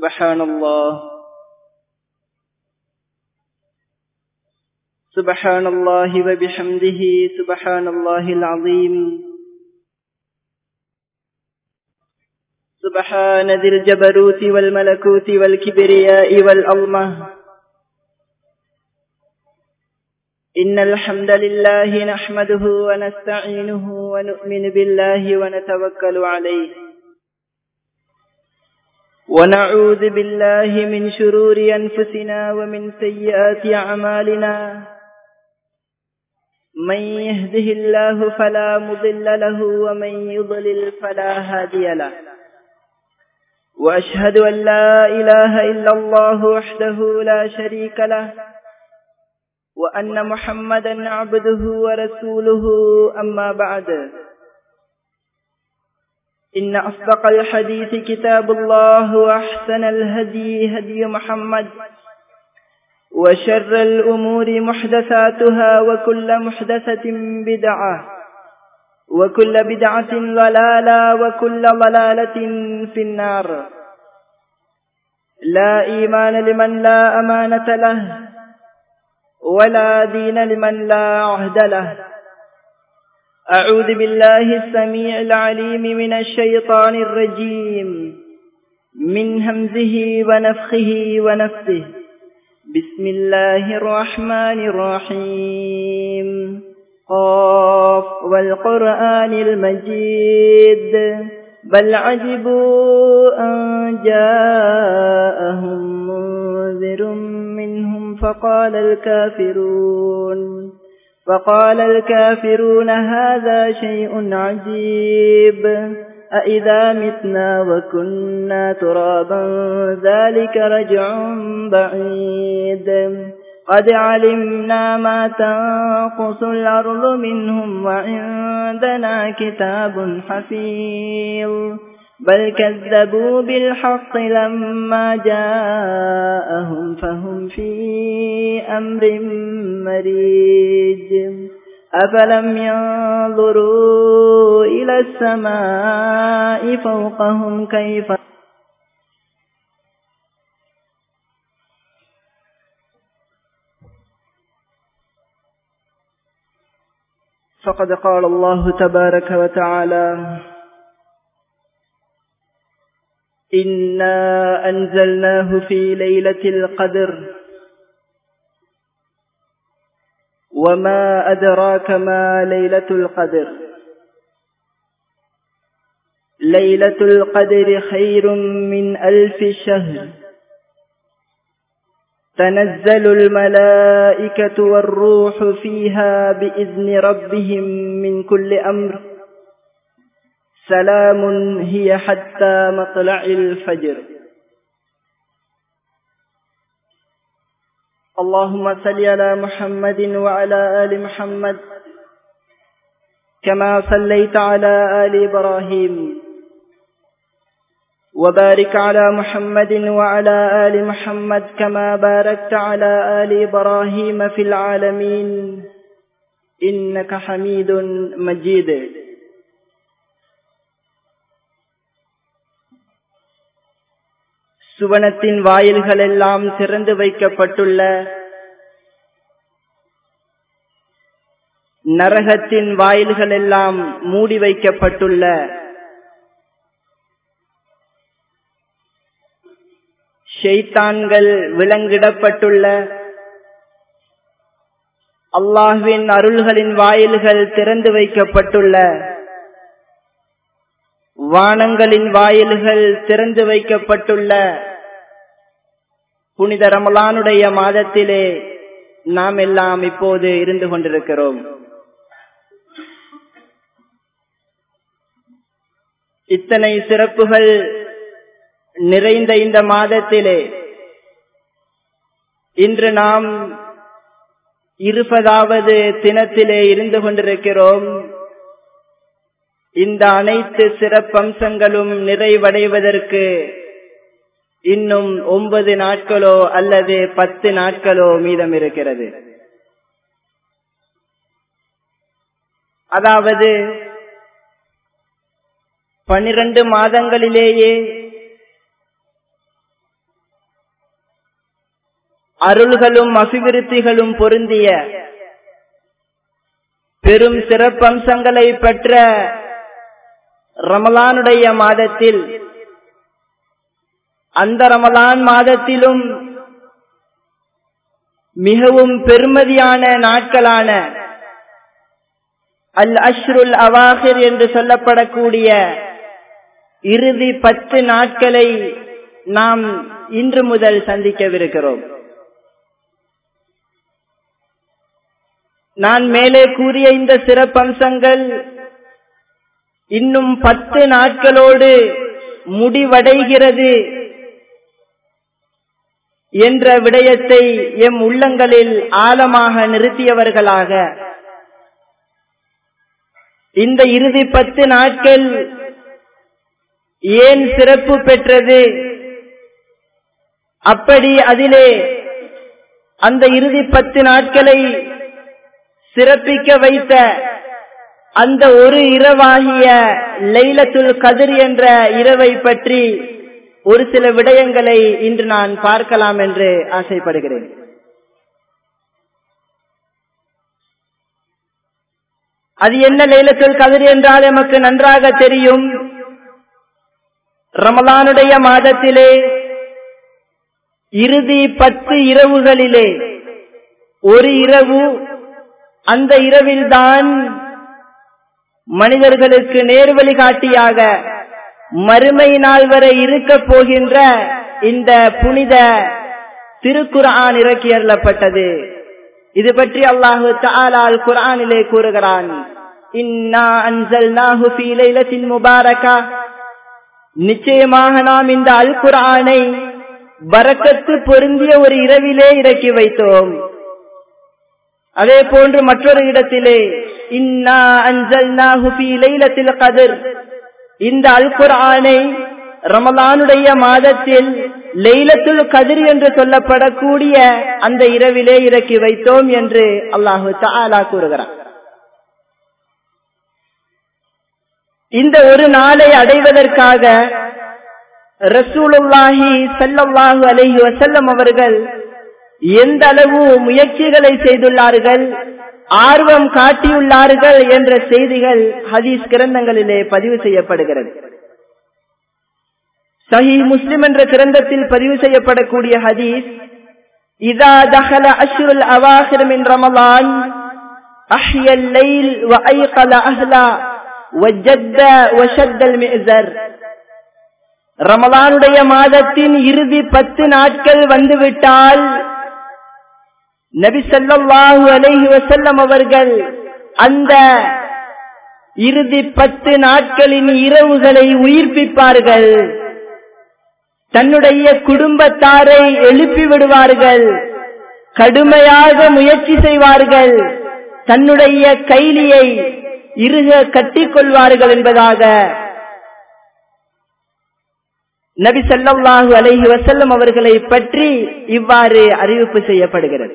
سبحان الله سبحان الله وبحمده سبحان الله العظيم سبحان ذي الجبروت والملكوت والكبرياء والأظمة إن الحمد لله نحمده ونستعينه ونؤمن بالله ونتوكل عليه ونعوذ بالله من شرور أنفسنا ومن سيئات أعمالنا من يهده الله فلا مضل له ومن يضلل فلا هادي له وأشهد أن لا إله إلا الله وحده لا شريك له وأن محمدا عبده ورسوله أما بعد إن أصدق الحديث كتاب الله وأحسن الهدي هدي محمد وشر الأمور محدثاتها وكل محدثة بدعة وكل بدعة ضلالة وكل ضلالة في النار لا إيمان لمن لا أمانة له ولا دين لمن لا عهد له أعوذ بالله السميع العليم من الشيطان الرجيم من همزه ونفخه ونفسه بسم الله الرحمن الرحيم قاف والقرآن المجيد بل عجبوا أن جاءهم منذر منهم فقال الكافرون فقال الكافرون هذا شيء عجيب أإذا متنا وكنا ترابا ذلك رجع بعيد قد علمنا ما تنقص الأرض منهم وعندنا كتاب حفيظ بل كذبوا بالحق لما جاءهم فهم في أمر مريج أفلم ينظروا إلى السماء فوقهم كيف فقد قال الله تبارك وتعالى إنا أنزلناه في ليلة القدر وما أدراك ما ليلة القدر ليلة القدر خير من ألف شهر تنزل الملائكة والروح فيها بإذن ربهم من كل أمر سلام هي حتى مطلع الفجر اللهم صل على محمد وعلى آل محمد كما صليت على آل إبراهيم وبارك على محمد وعلى آل محمد كما باركت على آل إبراهيم في العالمين إنك حميد مجيد சுவனத்தின் வாயில்கள் எல்லாம் திறந்து வைக்கப்பட்டுள்ள நரகத்தின் வாயில்கள் எல்லாம் மூடி வைக்கப்பட்டுள்ள ஷெய்தான்கள் விலங்கிடப்பட்டுள்ள அல்லாஹ்வின் அருள்களின் வாயில்கள் திறந்து வைக்கப்பட்டுள்ள வானங்களின் வாயில்கள் திறந்து வைக்கப்பட்டுள்ள புனித ரமலானுடைய மாதத்திலே நாம் எல்லாம் இப்போது இருந்து கொண்டிருக்கிறோம் இத்தனை சிறப்புகள் நிறைந்த இந்த மாதத்திலே இன்று நாம் இருபதாவது தினத்திலே இருந்து கொண்டிருக்கிறோம் இந்த அனைத்து சிறப்பம்சங்களும் நிறைவடைவதற்கு இன்னும் ஒன்பது நாட்களோ அல்லது பத்து நாட்களோ மீதம் இருக்கிறது அதாவது பனிரெண்டு மாதங்களிலேயே அருள்களும் அபிவிருத்திகளும் பொருந்திய பெரும் சிறப்பம்சங்களை பெற்ற ரமலானுடைய மாதத்தில் அந்த ரமலான் மாதத்திலும் மிகவும் பெருமதியான நாட்களான அல் அஷ்ருல் அவாஹிர் என்று சொல்லப்படக்கூடிய இறுதி பத்து நாட்களை நாம் இன்று முதல் சந்திக்கவிருக்கிறோம் நான் மேலே கூறிய இந்த சிறப்பம்சங்கள் இன்னும் பத்து நாட்களோடு முடிவடைகிறது என்ற விடயத்தை எம் உள்ளங்களில் ஆழமாக நிறுத்தியவர்களாக இந்த இறுதி பத்து நாட்கள் ஏன் சிறப்பு பெற்றது அப்படி அதிலே அந்த இறுதி பத்து நாட்களை சிறப்பிக்க வைத்த அந்த ஒரு இரவாகிய லைலத்துல் கதிர் என்ற இரவை பற்றி ஒரு சில விடயங்களை இன்று நான் பார்க்கலாம் என்று ஆசைப்படுகிறேன் அது என்ன லைலத்துல் கதிர் என்றால் எமக்கு நன்றாக தெரியும் ரமலானுடைய மாதத்திலே இறுதி பத்து இரவுகளிலே ஒரு இரவு அந்த இரவில்தான் மனிதர்களுக்கு நேர்வழி காட்டியாக மறுமை நாள் வரை இருக்க போகின்ற இந்த புனித திருக்குரான் இறக்கி அருளப்பட்டது இது பற்றி அல்லாஹு தாலால் குரானிலே கூறுகிறான் முபாரகா நிச்சயமாக நாம் இந்த அல் குரானை பரக்கத்து பொருந்திய ஒரு இரவிலே இறக்கி வைத்தோம் அதே போன்று மற்றொரு இடத்திலே இன்னா அன்சல்நாஹு ஃபீ லைலத்தில் கதிர் இந்த அல் குர்ஆனை ரமலானுடைய மாதத்தில் லைலத்துல் கதிர் என்று சொல்லப்படக்கூடிய அந்த இரவிலே இறக்கி வைத்தோம் என்று அல்லாஹு தஆலா கூறுகிறார் இந்த ஒரு நாளை அடைவதற்காக ரசூலுல்லாஹி ஸல்லல்லாஹு அலைஹி வஸல்லம் அவர்கள் எந்த அளவு முயற்சிகளை செய்துள்ளார்கள் ஆர்வம் காட்டியுள்ளார்கள் என்ற செய்திகள் ஹதீஸ் கிரந்தங்களிலே பதிவு செய்யப்படுகிறது சஹி முஸ்லிம் என்ற கிரந்தத்தில் பதிவு செய்யப்படக்கூடிய ஹதீஸ் இதா தஹல அஷ்ருல் அவாஹிர் மின் ரமலான் அஹ்ய الليل وأيقظ أهلا وجد وشد المئزر ரமலானுடைய மாதத்தின் இறுதி பத்து நாட்கள் வந்துவிட்டால் நபி சல்லாஹூ அலைஹி வசல்லம் அவர்கள் அந்த இறுதி பத்து நாட்களின் இரவுகளை உயிர்ப்பிப்பார்கள் தன்னுடைய குடும்பத்தாரை எழுப்பி விடுவார்கள் கடுமையாக முயற்சி செய்வார்கள் தன்னுடைய கைலியை இருக கட்டிக்கொள்வார்கள் என்பதாக நபி சல்லாஹூ அலைஹி வசல்லம் அவர்களை பற்றி இவ்வாறு அறிவிப்பு செய்யப்படுகிறது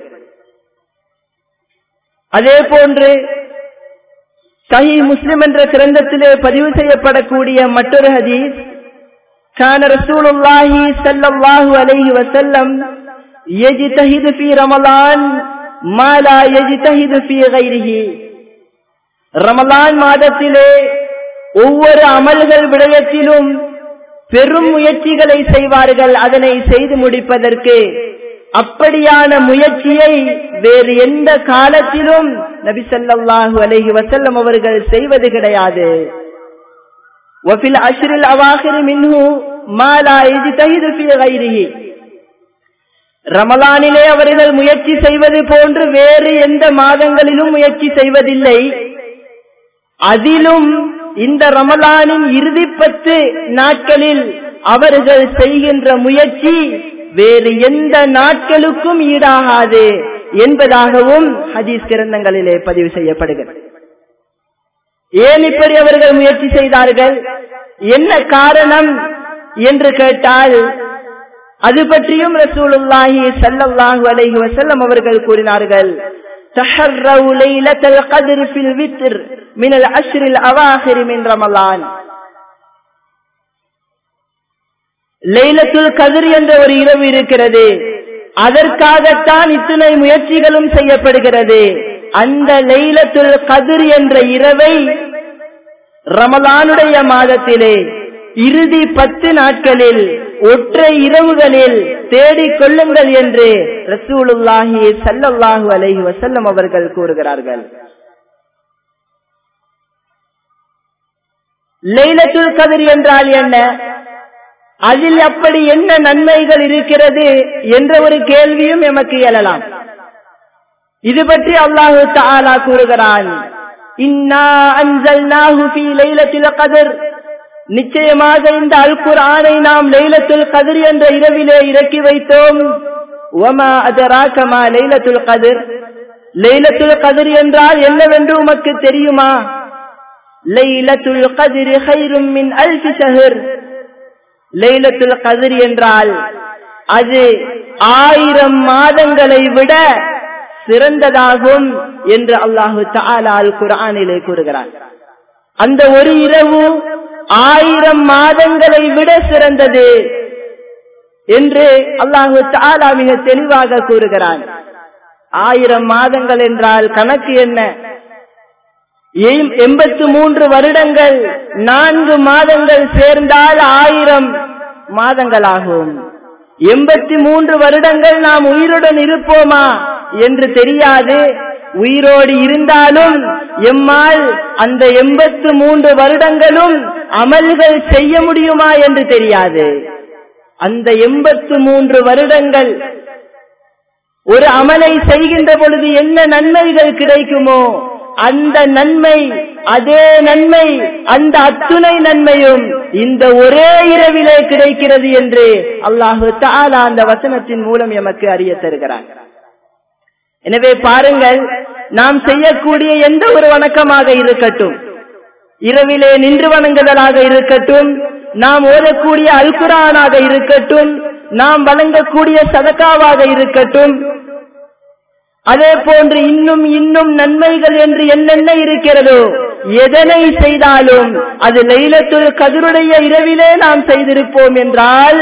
அதே போன்று சஹி முஸ்லிம் என்ற கிரந்தத்திலே பதிவு செய்யப்படக்கூடிய மற்றொரு ஹதீஸ் كان رسول الله صلى الله عليه وسلم يجتهد في رمضان ما لا يجتهد في غيره ரமலான் மாதத்திலே ஒவ்வொரு அமல்கள் விடயத்திலும் பெரும் முயற்சிகளை செய்வார்கள் அதனை செய்து முடிப்பதற்கு அப்படியான முயற்சியை வேறு எந்த காலத்திலும் நபி சல்லாஹூ அலஹி வசல்லம் அவர்கள் செய்வது கிடையாது வஃபில் அஷ்ரில் அவாஹிர் மின்ஹு மாலா இஜ்தஹிது ஃபீ கைரிஹி ரமலானிலே அவர்கள் முயற்சி செய்வது போன்று வேறு எந்த மாதங்களிலும் முயற்சி செய்வதில்லை அதிலும் இந்த ரமலானின் இறுதி பத்து நாட்களில் அவர்கள் செய்கின்ற முயற்சி வேறு எந்த நாட்களுக்கும் ஈடாகாது என்பதாகவும் ஹதீஸ் கிரந்தங்களிலே பதிவு செய்யப்படுகிறது ஏன் இப்படி அவர்கள் முயற்சி செய்தார்கள் என்ன காரணம் என்று கேட்டால் அது பற்றியும் ரசூலுல்லாஹி ஸல்லல்லாஹு அலைஹி வஸல்லம் அவர்கள் கூறினார்கள் تحروا ليلة القدر في الوتر من العشر الأواخر من رمضان லைலத்துல் கதிர் என்ற ஒரு இரவு இருக்கிறது அதற்காகத்தான் இத்தனை முயற்சிகளும் செய்யப்படுகிறது அந்த லைலத்துல் கதிர் என்ற இரவை ரமலானுடைய மாதத்திலே இறுதி பத்து நாட்களில் ஒற்றை இரவுகளில் தேடிக் கொள்ளுங்கள் என்று ரசூலுல்லாஹி சல்லல்லாஹு அலைஹி வசல்லம் அவர்கள் கூறுகிறார்கள் லைலத்துல் கதிர் என்றால் என்ன அதில் அப்படி என்ன நன்மைகள் இருக்கிறது என்ற ஒரு கேள்வியும் எமக்கு எழலாம் இது பற்றி அல்லாஹு தாலா கூறுகிறான் நிச்சயமாக இந்த அல் குரானை நாம் லைலத்துல் கதிர் என்ற இரவிலே இறக்கி வைத்தோம் ஒமா அதராக்கமா லைலத்துல் கதிர் லைலத்துல் கதிர் என்றால் என்னவென்று உமக்கு தெரியுமா லைலத்துல் கதிர் ஹைரும் மின் அல்ஃபி ஷஹர் லைலத்துல் கதிர் என்றால் அது ஆயிரம் மாதங்களை விட சிறந்ததாகும் என்று அல்லாஹு தாலால் குரானிலே கூறுகிறார் அந்த ஒரு இரவு ஆயிரம் மாதங்களை விட சிறந்தது என்று அல்லாஹு தாலா மிக தெளிவாக கூறுகிறான் ஆயிரம் மாதங்கள் என்றால் கணக்கு என்ன எண்பத்து மூன்று வருடங்கள் நான்கு மாதங்கள் சேர்ந்தால் ஆயிரம் மாதங்களாகும் எண்பத்தி மூன்று வருடங்கள் நாம் உயிருடன் இருப்போமா என்று தெரியாது உயிரோடு இருந்தாலும் எம்மால் அந்த எண்பத்து மூன்று வருடங்களும் அமல்கள் செய்ய முடியுமா என்று தெரியாது அந்த எண்பத்து மூன்று வருடங்கள் ஒரு அமலை செய்கின்ற பொழுது என்ன நன்மைகள் கிடைக்குமோ அந்த நன்மை அதே நன்மை அந்த அத்துணை நன்மையும் இந்த ஒரே இரவிலே கிடைக்கிறது என்று அல்லாஹு தாலா அந்த வசனத்தின் மூலம் எமக்கு அறிய தருகிறார் எனவே பாருங்கள் நாம் செய்யக்கூடிய எந்த ஒரு வணக்கமாக இருக்கட்டும் இரவிலே நின்று வணங்குதலாக இருக்கட்டும் நாம் ஓதக்கூடிய அல்குரானாக இருக்கட்டும் நாம் வழங்கக்கூடிய சதக்காவாக இருக்கட்டும் அதே போன்று இன்னும் இன்னும் நன்மைகள் என்று என்னென்ன இருக்கிறதோ எதனை செய்தாலும் அது லைலத்துல் கதிருடைய இரவிலே நாம் செய்திருப்போம் என்றால்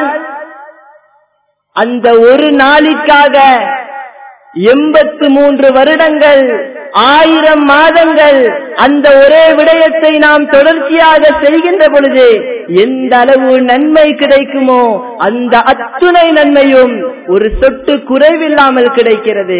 அந்த ஒரு நாளிற்காக எண்பத்து மூன்று வருடங்கள் ஆயிரம் மாதங்கள் அந்த ஒரே விடயத்தை நாம் தொடர்ச்சியாக செய்கின்ற பொழுது எந்த அளவு நன்மை கிடைக்குமோ அந்த அத்துணை நன்மையும் ஒரு சொட்டு குறைவில்லாமல் கிடைக்கிறது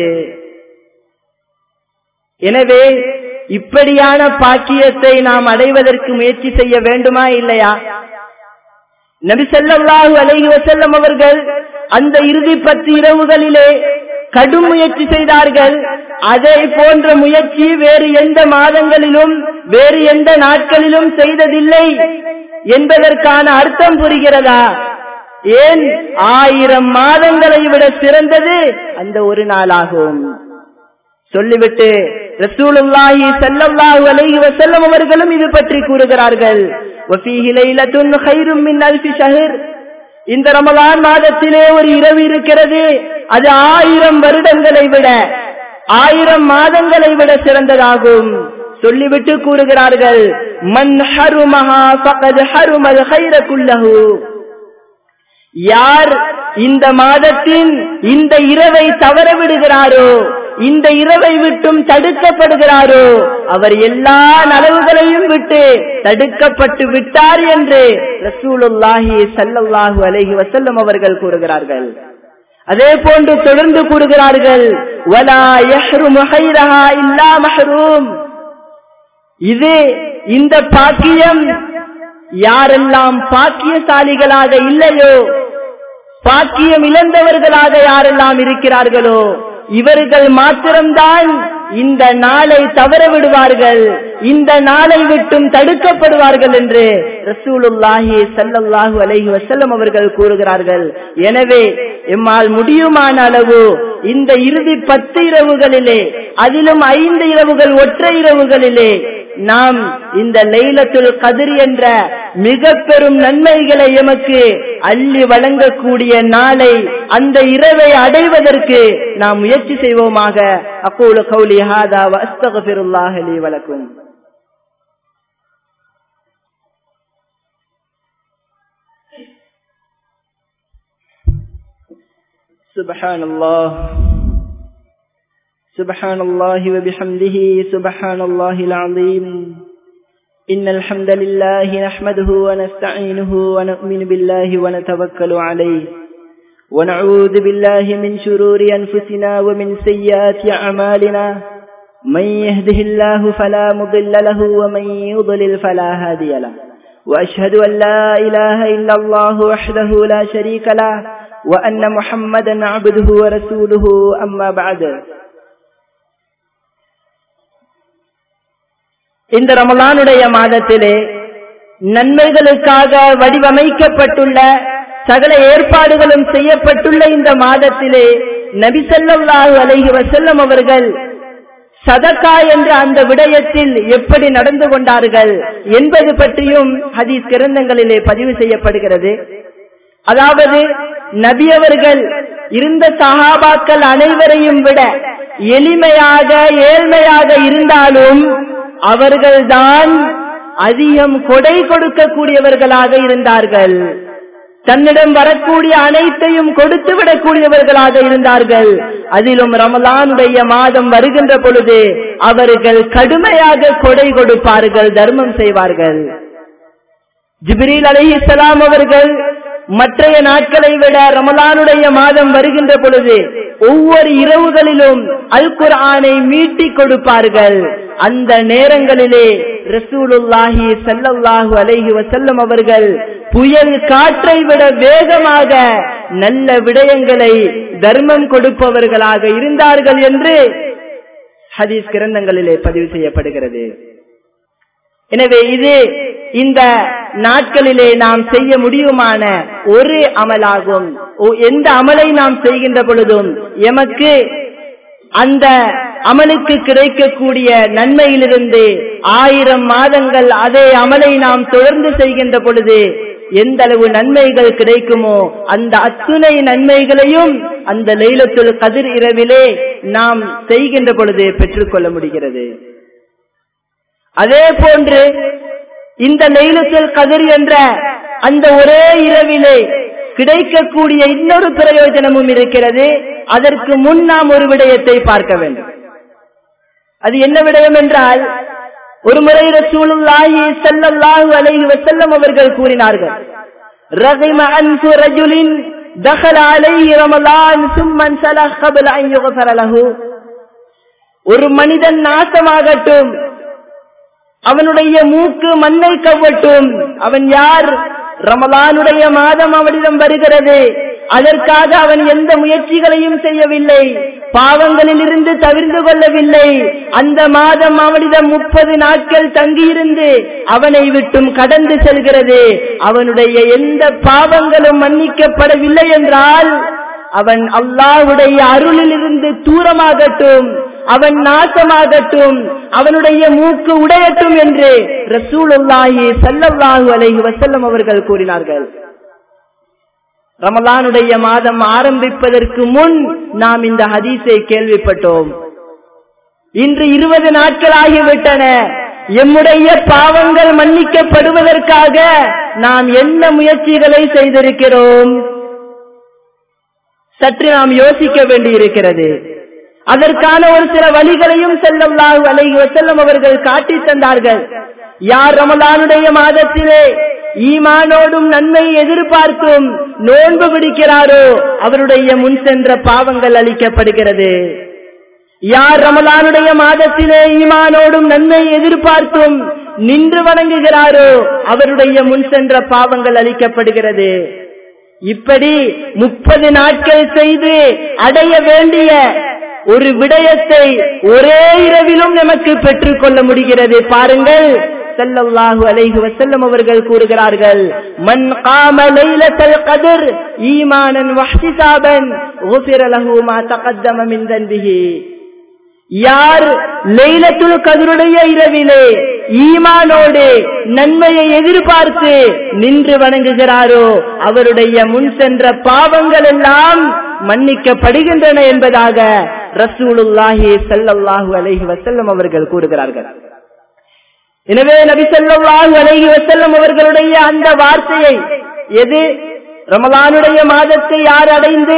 எனவே இப்படியான பாக்கியத்தை நாம் அடைவதற்கு முயற்சி செய்ய வேண்டுமா இல்லையா நபி செல்லல்லாஹு அலைஹி வசல்லம் அவர்கள் அந்த இறுதி பத்து இரவுகளிலே கடும் முயற்சி செய்தார்கள் அதை போன்ற முயற்சி வேறு எந்த மாதங்களிலும் வேறு எந்த நாட்களிலும் செய்ததில்லை என்பதற்கான அர்த்தம் புரிகிறதா ஏன் ஆயிரம் மாதங்களை விட சிறந்தது அந்த ஒரு நாளாகும் சொல்லிவிட்டு ரசூலுல்லாஹி ஸல்லல்லாஹு அலைஹி வஸல்லம் அவர்களும் இது பற்றி கூறுகிறார்கள் வஃபீஹி லைலத்துன் கைரும் மின் அல்ஃபி ஷஹர் இந்த ரமலான் மாதத்திலே ஒரு இரவு இருக்கிறது அது ஆயிரம் வருடங்களை விட ஆயிரம் மாதங்களை விட சிறந்ததாகும் சொல்லிவிட்டு கூறுகிறார்கள் மன் ஹருமஹா ஃபகத் ஹருமல் கைர குல்லஹு யார் இந்த மாதத்தின் இந்த இரவை தவற விடுகிறாரோ இந்த இரவை விட்டும் தடுக்கப்படுகிறாரோ அவர் எல்லா நலவுகளையும் விட்டு தடுக்கப்பட்டு விட்டார் என்று ரசூலுல்லாஹி சல்லல்லாஹு அலைஹி வசல்லம் அவர்கள் கூறுகிறார்கள் அதே போன்று தொடர்ந்து கூறுகிறார்கள் வலா யஹ்ருமு ஹைரஹா இல்லா மஹ்ரூம் இது இந்த பாக்கியம் யாரெல்லாம் பாக்கியசாலிகளாக இல்லையோ பாக்கியம் இழந்தவர்களாக யாரெல்லாம் இருக்கிறார்களோ இவர்கள் மாத்திரம்தான் இந்த நாளை தவற விடுவார்கள் இந்த நாளை விட்டும் தடுக்கப்படுவார்கள் என்று ரசூலுல்லாஹி சல்லல்லாஹு அலைஹி வசல்லம் அவர்கள் கூறுகிறார்கள் எனவே எம்மால் முடியுமான அளவு இந்த இறுதி பத்து இரவுகளிலே அதிலும் ஐந்து இரவுகள் ஒற்றை இரவுகளிலே நாம் இந்த லைலத்துல் கதிர் என்ற மிக பெரும் நன்மைகளை எமக்கு அள்ளி வழங்கக்கூடிய நாளை அந்த இரவை அடைவதற்கு நாம் முயற்சி செய்வோமாக அக்கூல கௌலி ஹாதா வஸ்தகபிருல்லாஹ் லி வலக்கும் سبحان الله سبحان الله وبحمده سبحان الله العظيم إن الحمد لله نحمده ونستعينه ونؤمن بالله ونتوكل عليه ونعوذ بالله من شرور أنفسنا ومن سيئات أعمالنا من يهده الله فلا مضل له ومن يضلل فلا هادي له وأشهد أن لا إله إلا الله وحده لا شريك له وأن محمدا عبده ورسوله أما بعد இந்த ரமலானுடைய மாதத்திலே நன்மைகளுக்காக வடிவமைக்கப்பட்டுள்ள சகல ஏற்பாடுகளும் செய்யப்பட்டுள்ள இந்த மாதத்திலே நபிசல்லாஹு அலைஹி வசல்லம் அவர்கள் சதக்கா என்ற அந்த விடயத்தில் எப்படி நடந்து கொண்டார்கள் என்பது பற்றியும் ஹதீஸ் கிரந்தங்களிலே பதிவு செய்யப்படுகிறது அதாவது நபி அவர்கள் இருந்த சகாபாக்கள் அனைவரையும் விட எளிமையாக ஏழ்மையாக இருந்தாலும் அவர்கள்தான் அதிகம் கொடை கொடுக்கக்கூடியவர்களாக இருந்தார்கள் தன்னிடம் வரக்கூடிய அனைத்தையும் கொடுத்து விடக்கூடியவர்களாக இருந்தார்கள் அதிலும் ரமலானுடைய மாதம் வருகின்ற பொழுது அவர்கள் கடுமையாக கொடை கொடுப்பார்கள் தர்மம் செய்வார்கள் ஜிப்ரீல் அலி இஸ்லாம் அவர்கள் மற்றைய நாட்களை விட ரமலானுடைய மாதம் வருகின்ற பொழுது ஒவ்வொரு இரவுகளிலும் அல் குர்ஆனை மீட்டி கொடுப்பார்கள் அந்த நேரங்களிலே ரசூலுல்லாஹி சல்லல்லாஹு அலைஹி வசல்லம் அவர்கள் புயல் காற்றை விட வேகமாக நல்ல விடயங்களை தர்மம் கொடுப்பவர்களாக இருந்தார்கள் என்று ஹதீஸ் கிரந்தங்களிலே பதிவு செய்யப்படுகிறது எனவே இது இந்த நாட்களிலே நாம் செய்ய முடியுமான ஒரு அமலாகும் எந்த அமலை நாம் செய்கின்ற பொழுதும் எமக்கு அந்த அமலுக்கு கிடைக்கக்கூடிய நன்மையிலிருந்து ஆயிரம் மாதங்கள் அதே அமலை நாம் தொடர்ந்து செய்கின்ற பொழுது எந்த அளவு நன்மைகள் கிடைக்குமோ அந்த அத்துணை நன்மைகளையும் அந்த லைலத்துல் கதிர் இரவிலே நாம் செய்கின்ற பொழுது பெற்றுக்கொள்ள முடிகிறது அதே போன்று இந்த லைலத்துல் கதிர் என்ற அந்த ஒரே இரவிலே கிடைக்கக்கூடிய இன்னொரு பிரயோஜனமும் இருக்கிறது அதற்கு முன் நாம் ஒரு விடயத்தை பார்க்க வேண்டும் அது என்ன விடயம் என்றால் ஒரு முறை ரசூலுல்லாஹி ஸல்லல்லாஹு அலைஹி வஸல்லம் அவர்கள் கூறினார்கள் ரகிம அன்ஃபு ரஜுலின் دخل عليه رمضان ثم انسلخ قبل ان يغفر له ஒரு மனிதன் நாசமாகட்டும் அவனுடைய மூக்கு மண்ணை கவ்வட்டும் அவன் யார் ரமலானுடைய மாதம் அவனிடம் வருகிறது அதற்காக அவன் எந்த முயற்சிகளையும் செய்யவில்லை பாவங்களில் இருந்து தவிர்ந்து கொள்ளவில்லை அந்த மாதம் அவனிடம் முப்பது நாட்கள் தங்கியிருந்து அவனை விட்டும் கடந்து செல்கிறது அவனுடைய எந்த பாவங்களும் மன்னிக்கப்படவில்லை என்றால் அவன் அல்லாஹுடைய அருளில் இருந்து தூரமாகட்டும் அவன் நாசமாகட்டும் அவனுடைய மூக்கு உடையட்டும் என்று ரசூலுல்லாஹி சல்லல்லாஹு அலைஹி வசல்லம் அவர்கள் கூறினார்கள் ரமலானுடைய மாதம் ஆரம்பிப்பதற்கு முன் நாம் இந்த ஹதீஸை கேள்விப்பட்டோம் இன்று இருபது நாட்கள் ஆகிவிட்டன எம்முடைய பாவங்கள் மன்னிக்கப்படுவதற்காக நாம் என்ன முயற்சிகளை செய்திருக்கிறோம் சற்று நாம் யோசிக்க வேண்டியிருக்கிறது அதற்கான ஒரு சில வழிகளையும் செல்லல்லாஹு அலைஹி வசல்லம் அவர்கள் காட்டி தந்தார்கள் யார் ரமலானுடைய மாதத்திலே ஈமானோடும் நன்மை எதிர்பார்த்தும் நோன்பு பிடிக்கிறாரோ அவருடைய முன் சென்ற பாவங்கள் அளிக்கப்படுகிறது யார் ரமலானுடைய மாதத்திலே ஈமானோடும் நன்மை எதிர்பார்த்தும் நின்று வணங்குகிறாரோ அவருடைய முன் சென்ற பாவங்கள் அளிக்கப்படுகிறது இப்படி முப்பது நாட்கள் செய்து அடைய வேண்டிய ஒரு விடயத்தை ஒரே இரவிலும் நமக்கு பெற்றுக் கொள்ள முடிகிறது பாருங்கள் ஸல்லல்லாஹு அலைஹி வஸல்லம் அவர்கள் கூறுகிறார்கள் மன் காம லைலத்தல் கத்ர் ஈமானன் வஹ்திசாபன் غفر له ما تقدم من ذنبه யார் லைலத்துல் கதருடைய இரவிலே ஈமானோடு நன்மையை எதிர்பார்த்து நின்று வணங்குகிறாரோ அவருடைய முன் சென்ற பாவங்கள் எல்லாம் மன்னிக்கப்படுகின்றன என்பதாக ரசூலுல்லாஹி ஸல்லல்லாஹு அலைஹி வஸல்லம் அவர்கள் கூறுகிறார்கள் எனவே நபி ஸல்லல்லாஹு அலைஹி வஸல்லம் அவர்களுடைய அந்த வார்த்தையை எது ரமலானுடைய மாதத்தை யார் அடைந்து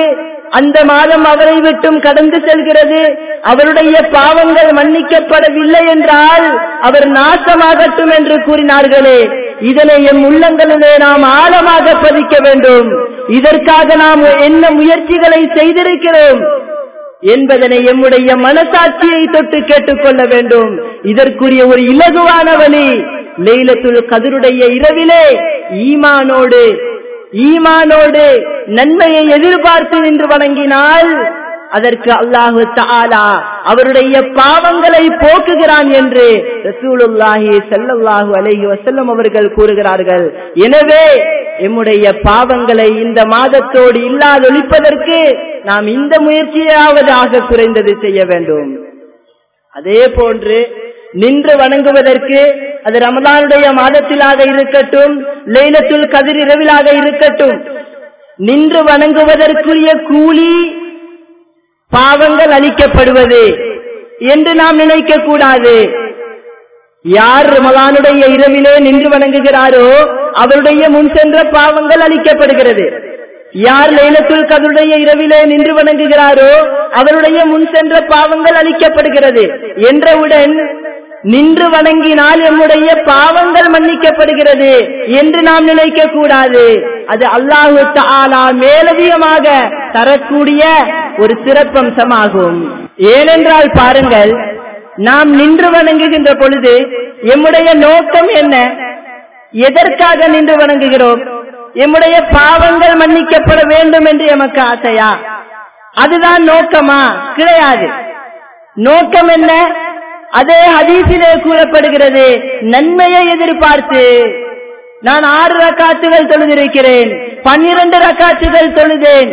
அந்த மாதம் அவரை விட்டும் கடந்து செல்கிறது அவருடைய பாவங்கள் மன்னிக்கப்படவில்லை என்றால் அவர் நாசமாகட்டும் என்று கூறினார்களே இதனை எம் உள்ளங்களிலே நாம் ஆழமாக பதிக்க வேண்டும் இதற்காக நாம் என்ன முயற்சிகளை செய்திருக்கிறோம் என்பதனை எம்முடைய மனசாட்சியை தொட்டு கேட்டுக்கொள்ள வேண்டும் இதற்குரிய ஒரு இலகுவான வழி லைலத்துல் கதிருடைய இரவிலே ஈமானோடு ஈமானோடு நன்மையை எதிர்பார்த்து நின்று வணங்கினால் அதற்கு அல்லாஹு தாலா அவருடைய பாவங்களை போக்குகிறான் என்று ரசூலுல்லாஹி ஸல்லல்லாஹு அலைஹி வஸல்லம் அவர்கள் கூறுகிறார்கள் எனவே எம்முடைய பாவங்களை இந்த மாதத்தோடு இல்லாதொழிப்பதற்கு நாம் இந்த முயற்சியாவது ஆக குறைந்தது செய்ய வேண்டும் அதே போன்று நின்று வணங்குவதற்கு அது ரமலானுடைய மாதத்திலாக இருக்கட்டும் லைலத்துல் கதிர் இரவிலாக இருக்கட்டும் நின்று வணங்குவதற்குரிய கூலி பாவங்கள் அளிக்கப்படுவது என்று நாம் நினைக்க கூடாது யார் ரமலானுடைய இரவிலே நின்று வணங்குகிறாரோ அவருடைய முன் சென்ற பாவங்கள் அளிக்கப்படுகிறது யார் லைலத்துல் கதருடைய இரவிலே நின்று வணங்குகிறாரோ அவருடைய முன் சென்ற பாவங்கள் அளிக்கப்படுகிறது என்றவுடன் நின்று வணங்கினால் எம்முடைய பாவங்கள் மன்னிக்கப்படுகிறது என்று நாம் நினைக்க கூடாது அது அல்லாஹு தாலா மேலதிகமாக தரக்கூடிய ஒரு சிறப்பம்சமாகும் ஏனென்றால் பாருங்கள் நாம் நின்று வணங்குகின்ற பொழுது எம்முடைய நோக்கம் என்ன எதற்காக நின்று வணங்குகிறோம் எம்முடைய பாவங்கள் மன்னிக்கப்பட வேண்டும் என்று எமக்கு ஆசையா அதுதான் நோக்கமா கிடையாது நோக்கம் என்ன அதே ஹதீசிலே கூறப்படுகிறது நன்மையை எதிர்பார்த்து நான் ஆறு ரக்காத்துகள் தொழுதிருக்கிறேன் பன்னிரண்டு ரக்காத்துகள் தொழுதேன்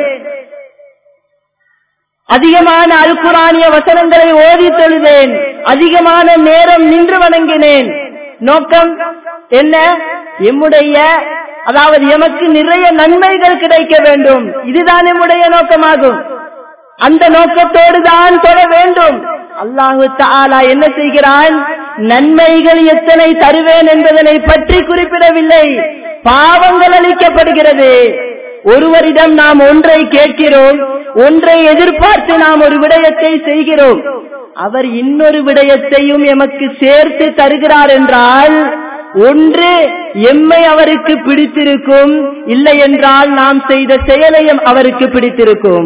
அதிகமான அல்குரானிய வசனங்களை ஓதி தொழுதேன் அதிகமான நேரம் நின்று வணங்கினேன் நோக்கம் என்ன எம்முடைய அதாவது எமக்கு நிறைய நன்மைகள் கிடைக்க வேண்டும் இதுதான் எம்முடைய நோக்கமாகும் அந்த நோக்கத்தோடு தான் தொட வேண்டும் அல்லாஹு தாலா என்ன செய்கிறான் நன்மைகள் எத்தனை தருவேன் என்பதனை பற்றி குறிப்பிடவில்லை பாவங்கள் அளிக்கப்படுகிறது ஒருவரிடம் நாம் ஒன்றை கேட்கிறோம் ஒன்றை எதிர்பார்த்து நாம் ஒரு விடயத்தை செய்கிறோம் அவர் இன்னொரு விடயத்தையும் எமக்கு சேர்த்து தருகிறார் என்றால் ஒன்று எம்மை அவருக்கு பிடித்திருக்கும் இல்லை என்றால் நாம் செய்த செயலையும் அவருக்கு பிடித்திருக்கும்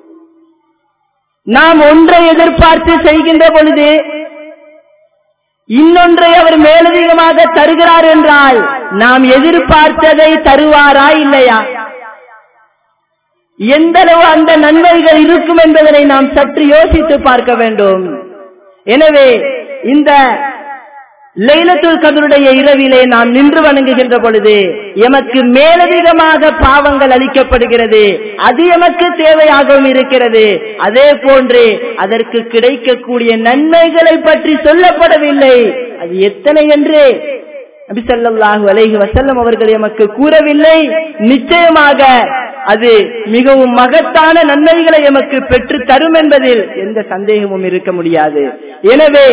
நாம் ஒன்றை எதிர்பார்த்து செய்கின்ற பொழுது இன்னொன்றை அவர் மேலதிகமாக தருகிறார் என்றால் நாம் எதிர்பார்த்ததை தருவாரா இல்லையா எந்த அளவு அந்த நன்மைகள் இருக்கும் என்பதனை நாம் சற்று யோசித்து பார்க்க வேண்டும் எனவே இந்த லைலத்துல் கதருடைய இரவிலே நாம் நின்று வணங்குகின்ற பொழுது எமக்கு மேலதிகமாக பாவங்கள் அளிக்கப்படுகிறது அது எமக்கு தேவையாகவும் இருக்கிறது அதே போன்று அதற்கு கிடைக்கக்கூடிய நன்மைகளை பற்றி சொல்லப்படவில்லை அது எத்தனை என்று நபிசல்லாஹு அலைஹி வசல்லம் அவர்கள் எமக்கு கூறவில்லை நிச்சயமாக அது மிகவும் மகத்தான நன்மைகளை எமக்கு பெற்று தரும் என்பதில் எந்த சந்தேகமும் இருக்க முடியாது எனவே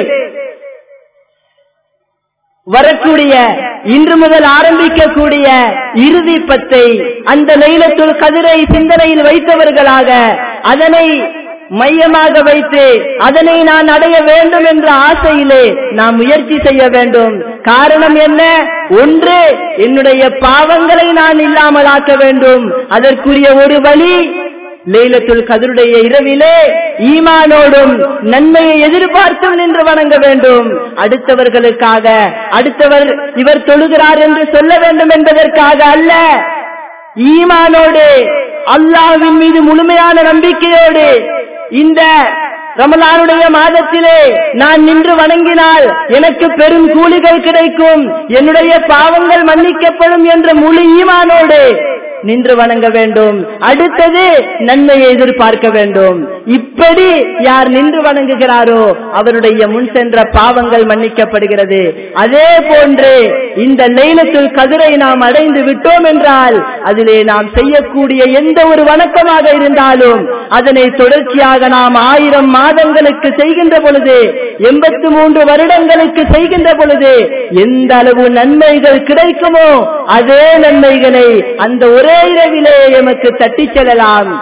வரக்கூடிய இன்று முதல் ஆரம்பிக்கக்கூடிய இறுதி பத்தை அந்த லைலத்துல் கதிரை சிந்தனையில் வைத்தவர்களாக அதனை மையமாக வைத்து அதனை நான் அடைய வேண்டும் என்ற ஆசையிலே நாம் முயற்சி செய்ய வேண்டும் காரணம் என்ன ஒன்று என்னுடைய பாவங்களை நான் இல்லாமல் ஆக்க வேண்டும் அதற்குரிய ஒரு வழி லைலத்துல் கதருடைய இரவிலே ஈமானோடும் நன்மையை எதிர்பார்த்தும் நின்று வணங்க வேண்டும் அடுத்தவர்களுக்காக அடுத்தவர் இவர் தொழுகிறார் என்று சொல்ல வேண்டும் என்பதற்காக அல்ல ஈமானோடு அல்லாஹ்வின் மீது முழுமையான நம்பிக்கையோடு இந்த ரமலானுடைய மாதத்திலே நான் நின்று வணங்கினால் எனக்கு பெரும் கூலிகள் கிடைக்கும் என்னுடைய பாவங்கள் மன்னிக்கப்படும் என்ற முழு ஈமானோடு நின்று வணங்க வேண்டும் அடுத்தது நன்மையை எதிர்பார்க்க வேண்டும் இப்படி யார் நின்று வணங்குகிறாரோ அவருடைய முன் சென்ற பாவங்கள் மன்னிக்கப்படுகிறது அதே போன்று இந்த லைலத்துல் கதிரை நாம் அடைந்து விட்டோம் என்றால் அதிலே நாம் செய்யக்கூடிய எந்த ஒரு வணக்கமாக இருந்தாலும் அதனை தொடர்ச்சியாக நாம் ஆயிரம் மாதங்களுக்கு செய்கின்ற பொழுது எண்பத்தி மூன்று வருடங்களுக்கு செய்கின்ற பொழுது எந்த அளவு நன்மைகள் கிடைக்குமோ அதே நன்மைகளை அந்த ஒரே இரவிலே எமக்கு தட்டிச் செல்லலாம்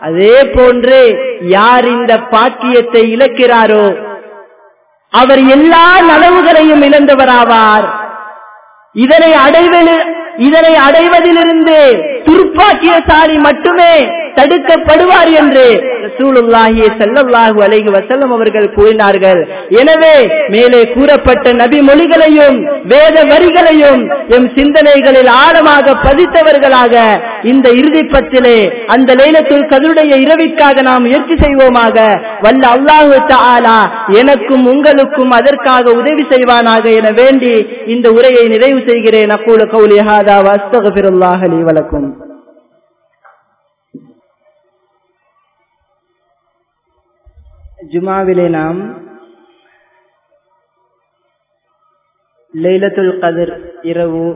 அதே போன்று யார் இந்த பாக்கியத்தை இழக்கிறாரோ அவர் எல்லா நலவுகளையும் இழந்தவராவார் இதனை அடைவது இதனை அடைவதிலிருந்து துருப்பாக்கியசாலி மட்டுமே தடுக்கப்படுவார் என்று ரசூலுல்லாஹி ஸல்லல்லாஹு அலைஹி வஸல்லம் அவர்கள் கூறினார்கள் எனவே மேலே கூறப்பட்ட நபி மொழிகளையும் வேத வரிகளையும் எம் சிந்தனைகளில் ஆழமாக பதித்தவர்களாக இந்த இறுதிப்பத்திலே அந்த லைலத்துல் கதருடைய இரவிற்காக நாம் முயற்சி செய்வோமாக வல்ல அல்லாஹு தஆலா எனக்கும் உங்களுக்கும் அதற்காக உதவி செய்வானாக என வேண்டி இந்த உரையை நிறைவு செய்கிறேன் அக்கூல கௌலி ஹாதா வஸ்தகஃபிருல்லாஹ் லி வலக்கும் ஜுமாவிலே நாம் லைலத்துல் கதிர் இரவு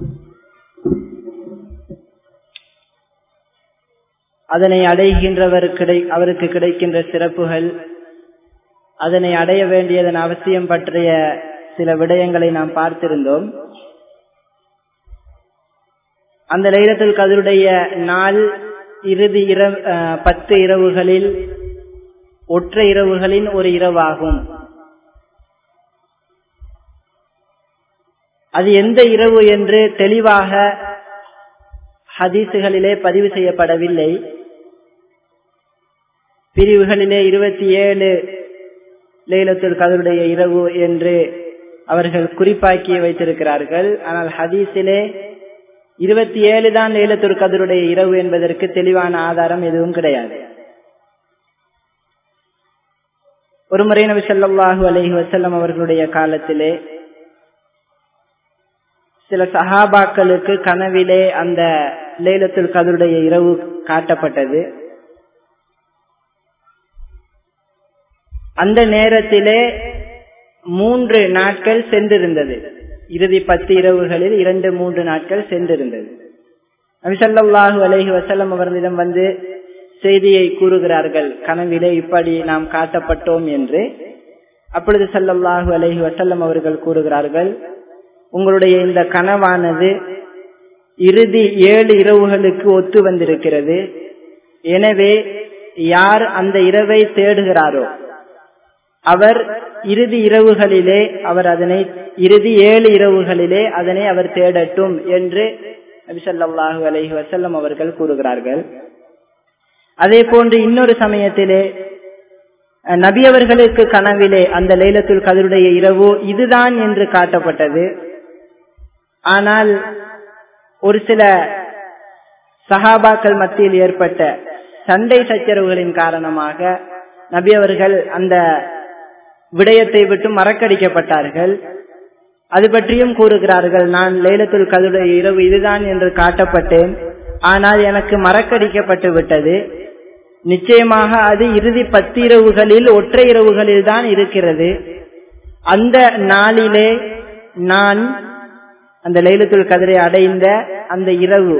அதனை அடைகின்றவர் கிடை அவருக்கு கிடைக்கின்ற சிறப்புகள் அதனை அடைய வேண்டியதன் அவசியம் பற்றிய சில விடயங்களை நாம் பார்த்திருந்தோம் அந்த லைலத்துல் கதருடைய நாள் இறுதி இரவு பத்து இரவுகளில் ஒற்றை இரவுகளின் ஒரு இரவாகும் அது எந்த இரவு என்று தெளிவாக ஹதீசுகளிலே பதிவு செய்யப்படவில்லை பிரிவுகளிலே இருபத்தி ஏழு லைலத்துல் கதருடைய இரவு என்று அவர்கள் குறிப்பாக்கி வைத்திருக்கிறார்கள் ஆனால் ஹதீஸிலே இருபத்தி ஏழு தான் லைலத்துல் கதருடைய இரவு என்பதற்கு தெளிவான ஆதாரம் எதுவும் கிடையாது ஒரு முறை நபி சொல்லாஹு அலஹி வசல்லம் அவர்களுடைய காலத்திலே சில சஹாபாக்களுக்கு கனவிலே அந்த லைலத்துல் கதருடைய இரவு காட்டப்பட்டது அந்த நேரத்திலே மூன்று நாட்கள் சென்றிருந்தது இறுதி பத்து இரவுகளில் இரண்டு மூன்று நாட்கள் சென்றிருந்தது நபிசல்லாஹு அலஹி வசல்லம் அவர்களிடம் வந்து செய்தியை கூறுகிறார்கள் கனவிலே இப்படி நாம் காட்டப்பட்டோம் என்று அப்பொழுது சல்லல்லாஹு அலஹி வசல்லம் அவர்கள் கூறுகிறார்கள் உங்களுடைய இந்த கனவானது இறுதி ஏழு இரவுகளுக்கு ஒத்து வந்திருக்கிறது எனவே யார் அந்த இரவை தேடுகிறாரோ அவர் இறுதி இரவுகளிலே அவர் அதனை இறுதி ஏழு இரவுகளிலே அதனை அவர் தேடட்டும் என்று நபிசல்லாஹு அலஹி வசல்லம் அவர்கள் கூறுகிறார்கள் அதே போன்று இன்னொரு சமயத்திலே நபி அவர்களுக்கு கனவிலே அந்த லைலத்துல் கதருடைய இரவு இதுதான் என்று காட்டப்பட்டது ஆனால் ஒரு சில சஹாபாக்கள் மத்தியில் ஏற்பட்ட சண்டை சச்சரவுகளின் காரணமாக நபி அவர்கள் அந்த விடயத்தை விட்டு மறக்கடிக்கப்பட்டார்கள் அது பற்றியும் கூறுகிறார்கள் நான் லைலத்துல் கதருடைய இரவு இதுதான் என்று காட்டப்பட்டேன் ஆனால் எனக்கு மறக்கடிக்கப்பட்டு விட்டது நிச்சயமாக அது இறுதி பத்து இரவுகளில் ஒற்றை இரவுகளில் தான் இருக்கிறது அந்த நாளிலே நான் அந்த லைலத்துல் கதிரை அடைந்த அந்த இரவு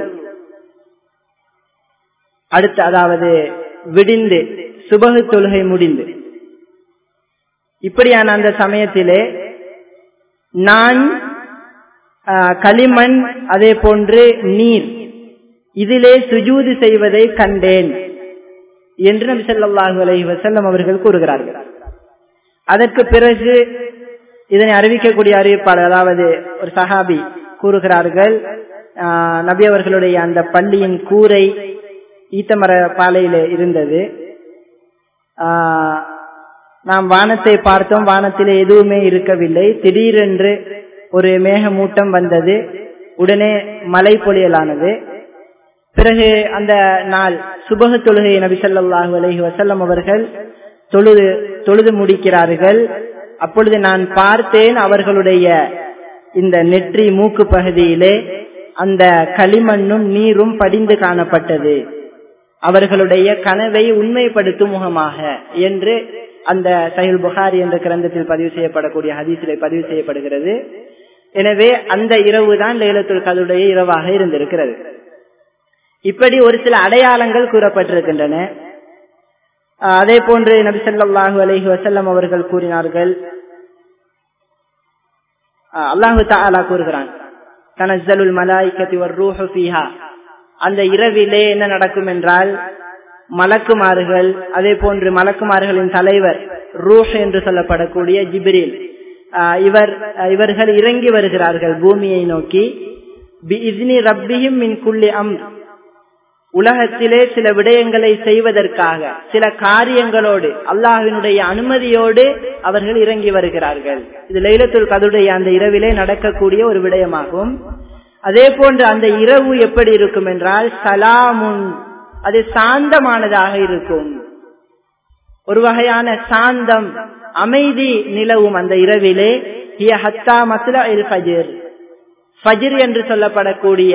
அடுத்து அதாவது விடிந்து சுபகு தொழுகை முடிந்து இப்படியான அந்த சமயத்திலே நான் களிமண் அதே போன்று நீர் இதிலே சுஜூது செய்வதை கண்டேன் என்று நபி சொல்லாஹு அலஹி வசல்லம் அவர்கள் கூறுகிறார்கள் அதற்கு பிறகு இதனை அறிவிக்கக்கூடிய அறிவிப்பாளர் அதாவது ஒரு சஹாபி கூறுகிறார்கள் நபி அவர்களுடைய அந்த பள்ளியின் கூரை ஈத்தமர பாலையில இருந்தது நாம் வானத்தை பார்த்தோம் வானத்திலே எதுவுமே இருக்கவில்லை திடீரென்று ஒரு மேகமூட்டம் வந்தது உடனே மலை பொழியலானது பிறகு அந்த நாள் சுபக தொழுகை நபி சொல்லாஹு அலஹி வசல்லம் அவர்கள் தொழுது தொழுது முடிக்கிறார்கள் அப்பொழுது நான் பார்த்தேன் அவர்களுடைய இந்த நெற்றி மூக்கு பகுதியிலே அந்த களிமண்ணும் நீரும் படிந்து காணப்பட்டது அவர்களுடைய கனவை உண்மைப்படுத்தும் முகமாக என்று அந்த சஹில் புகாரி என்ற கிரந்தத்தில் பதிவு செய்யப்படக்கூடிய ஹதீசிலே பதிவு செய்யப்படுகிறது எனவே அந்த இரவு தான் லைலத்துல் கதுடைய இரவாக இருந்திருக்கிறது இப்படி ஒரு சில அடையாளங்கள் கூறப்பட்டிருக்கின்றன அதே போன்று நபி சொல்லாஹு அலஹி வசல்லம் அவர்கள் கூறினார்கள் அல்லாஹு தாலா கூறுகிறான் தனசலுல் மலாய்கத்தி ரூஹு ஃபீஹா அந்த இரவிலே என்ன நடக்கும் என்றால் மலக்குமார்கள் அதே போன்று மலக்குமார்களின் தலைவர் ரூஹ் என்று சொல்லப்படக்கூடிய ஜிப்ரில் இவர் இவர்கள் இறங்கி வருகிறார்கள் பூமியை நோக்கி ரப்பியும் மின் குள்ளி அம் உலகத்திலே சில விடயங்களை செய்வதற்காக சில காரியங்களோடு அல்லாஹினுடைய அனுமதியோடு அவர்கள் இறங்கி வருகிறார்கள் இது லைலத்துல் கதுடைய அந்த இரவிலே நடக்கக்கூடிய ஒரு விடயமாகும் அதே போன்று அந்த இரவு எப்படி இருக்கும் என்றால் சலாமுன் அது சாந்தமானதாக இருக்கும் ஒரு வகையான சாந்தம் அமைதி நிலவும் அந்த இரவிலே ஹத்தா மஸ்லா இல் ஃபஜிர் ஃபஜிர் என்று சொல்லப்படக்கூடிய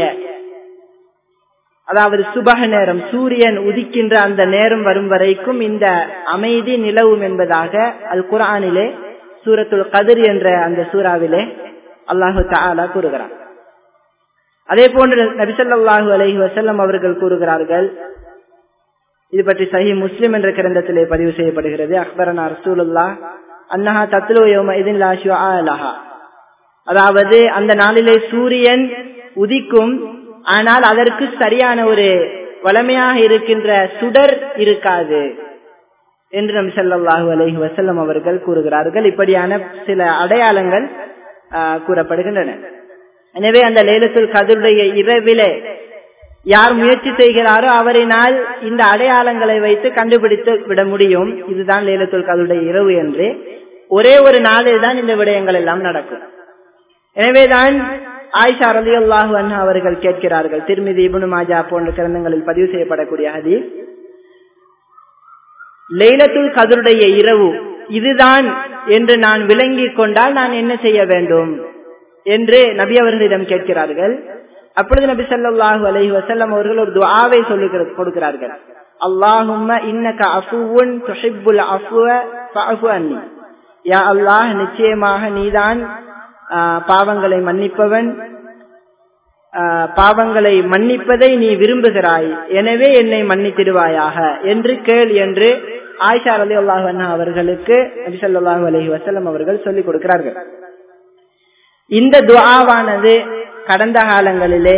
அதாவது சுபக நேரம் சூரியன் உதிக்கின்ற அந்த நேரம் வரும் வரைக்கும் இந்த அமைதி நிலவும் என்பதாக அல் குரானிலே சூரத்துல் கதிர் என்ற அந்த சூறாவிலே அல்லாஹு தாலா கூறுகிறார் அதே போன்று நபிசல்லாஹு அலஹி வசல்லம் அவர்கள் கூறுகிறார்கள் இது பற்றி சஹி முஸ்லிம் என்ற கிரந்தத்திலே பதிவு செய்யப்படுகிறது அக்பரனா ரசூலுல்லா அன்னஹா தத்லு யோம லஹா அதாவது அந்த நாளிலே சூரியன் உதிக்கும் ஆனால் அதற்கு சரியான ஒரு வளமையாக இருக்கின்ற சுடர் இருக்காது என்று நம் செல்லல்லாஹு அலஹி வசல்லம் அவர்கள் கூறுகிறார்கள் இப்படியான சில அடையாளங்கள் கூறப்படுகின்றன எனவே அந்த லேலத்துல் கதருடைய இரவிலே யார் முயற்சி செய்கிறாரோ அவரினால் இந்த அடையாளங்களை வைத்து கண்டுபிடித்து விட முடியும் இதுதான் லேலத்துல் கதருடைய இரவு என்று ஒரே ஒரு நாளில் தான் இந்த விடயங்கள் எல்லாம் நடக்கும் எனவேதான் ஆயிஷா ரலி அல்லாஹு அண்ணா அவர்கள் கேட்கிறார்கள் திருமிதி இபுனு மாஜா போன்ற கிரந்தங்களில் பதிவு செய்யப்படக்கூடிய ஹதீஸ் லைலத்துல் கதருடைய இரவு இதுதான் என்று நான் விளங்கிக் கொண்டால் நான் என்ன செய்ய வேண்டும் என்று நபி அவர்களிடம் கேட்கிறார்கள் அப்பொழுது நபி சல்லாஹூ அலஹி வசல்லம் அவர்கள் ஒரு துவாவை சொல்லி கொடுக்கிறார்கள் அல்லாஹும்ம இன்னக அஃபுவுன் துஹிப்புல் அஃபுவ ஃபஅஃபு அன்னி யா அல்லாஹ் நிச்சயமாக நீதான் பாவங்களை மன்னிப்பவன் பாவங்களை மன்னிப்பதை நீ விரும்புகிறாய் எனவே என்னை மன்னித்திடுவாயாக என்று கேள் என்று ஆயிஷா அலி அல்லாஹ் அவர்களுக்கு நபி சொல்லாஹு அலஹி வசல்லம் அவர்கள் சொல்லிக் கொடுக்கிறார்கள் இந்த துவாவானது கடந்த காலங்களிலே